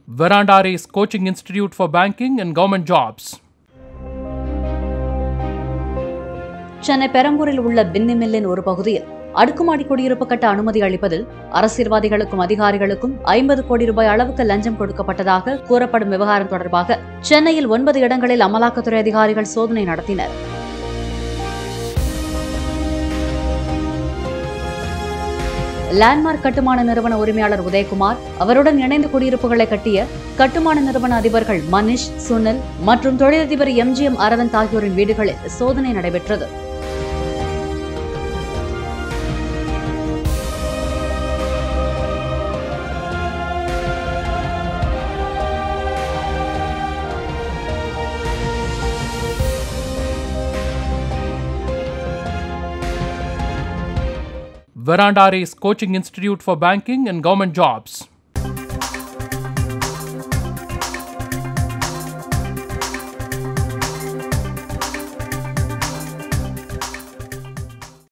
Verandares Coaching Institute for Banking and Government Jobs. Chennai பெரம்பூரில் உள்ள பின்னி மில்லின் ஒரு பகுதியில் அடுக்குமாடி குடியிருப்பு கட்ட அனுமதி அளிப்பதில் அரசியல்வாதிகளுக்கும் அதிகாரிகளுக்கும் ஐம்பது கோடி ரூபாய் அளவுக்கு லஞ்சம் கொடுக்கப்பட்டதாக கூறப்படும் விவகாரம் தொடர்பாக சென்னையில் ஒன்பது இடங்களில் அமலாக்கத்துறை அதிகாரிகள் சோதனை நடத்தினர் லேண்ட்மார்க் கட்டுமான நிறுவன உரிமையாளர் உதயகுமார் அவருடன் இணைந்து குடியிருப்புகளை கட்டிய கட்டுமான நிறுவன அதிபர்கள் மனிஷ் சுனில் மற்றும் தொழிலதிபர் எம்ஜிஎம் அரவிந்த் ஆகியோரின் வீடுகளில் சோதனை நடைபெற்றது Verandares Coaching Institute for Banking and Government Jobs.